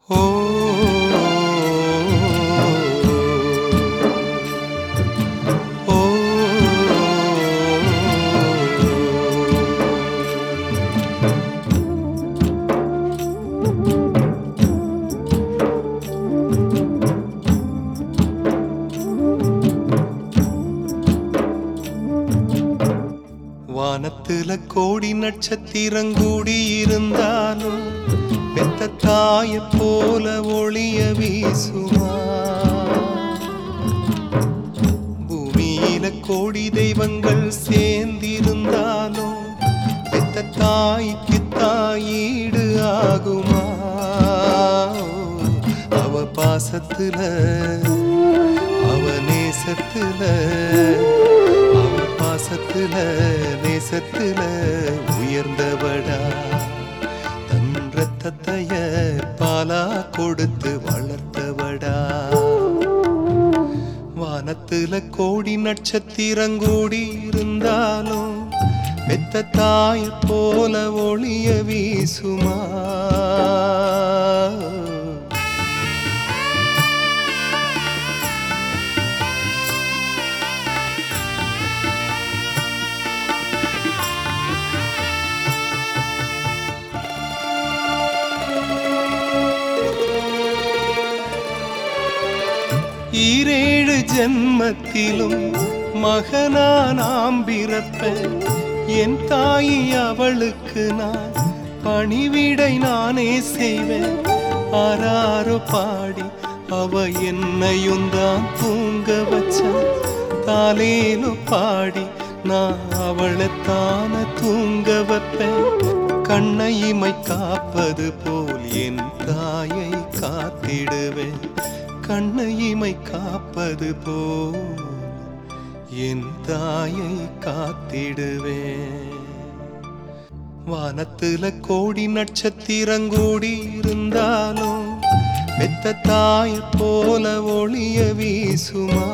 ஓ ஓ வானத்துல கோடி நட்சத்திரங்கூடி இருந்தாலும் பெத்த தாய போல ஒளிய வீசுமா பூமியில கோடி தெய்வங்கள் சேர்ந்திருந்தாலும் பெத்த தாய்க்கு தாயீடு ஆகுமா அவ பாசத்துல அவ நேசத்துல அவ பாசத்துல நேசத்துல உயர்ந்தவடா தன் ரத்தத்தைய பாலா கொடுத்து வளர்த்தவடா வானத்துல கோடி நட்சத்திரங்கூடி இருந்தாலும் பெத்த தாய போல ஒளிய வீசுமா ஈரேழு ஜென்மத்திலும் மகனா நாம் பிறப்பேன் என் தாயி அவளுக்கு நான் பணிவிடை நானே செய்வேன் ஆராரோ பாடி அவ என்னையும் தான் தூங்க வச்சான் தாலேலோ பாடி நான் அவளை தான தூங்க வைப்பேன் கண்ணை இமை காப்பது போல் என் தாயை காத்திடுவேன் கண்ணை இமை காப்பது போல் என் தாயை காத்திடுவேன் வானத்துல கோடி நட்சத்திரங்கூடி இருந்தாலும் பெத்த தாய போல ஒளிய வீசுமா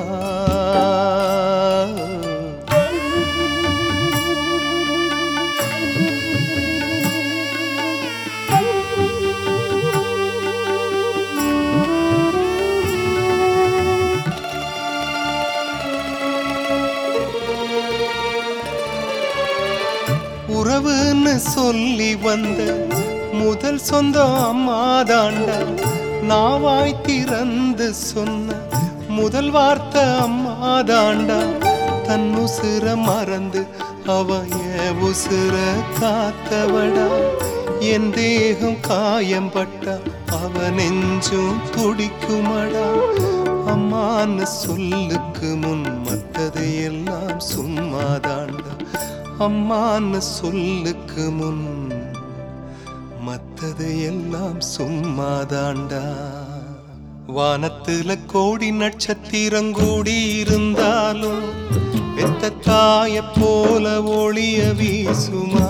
உறவுன்னு சொல்லி வந்த முதல் சொந்தம் அம்மாதாண்டா நாவாய் திறந்து சொன்ன முதல் வார்த்தை அம்மாதாண்டா தன் உசுர மறந்து அவ என் உசுர காத்தவடா என் தேகம் காயம்பட்டா அவ நெஞ்சும் துடிக்குமடா அம்மான்னு சொல்லுக்கு முன் மத்தது எல்லாம் சும்மாதாண்டா அம்மான்னு சொல்லுக்கு முன் மத்தது எல்லாம் சும்மாதாண்டா வானத்துல கோடி நட்சத்திரங்கூடி இருந்தாலும் பெத்த தாய போல ஒளிய வீசுமா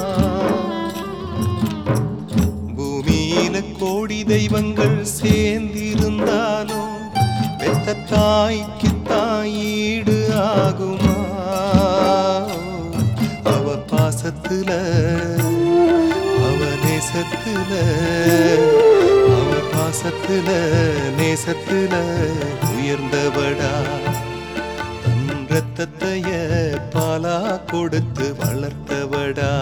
பூமியில கோடி தெய்வங்கள் சேர்ந்திருந்தாலும் பெத்த தாய்க்கு தாயீடு ஆகுமா அவ பாசத்துல அவ நேசத்துல அவ பாசத்துல நேசத்துல உயர்ந்தவடா தன் ரத்தத்தைய பாலா கொடுத்து வளர்த்தவடா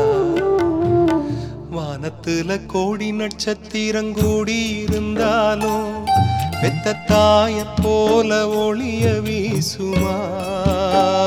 வானத்துல கோடி நட்சத்திரங்கூடி இருந்தாலும் பெத்த தாய போல ஒளிய வீசுமா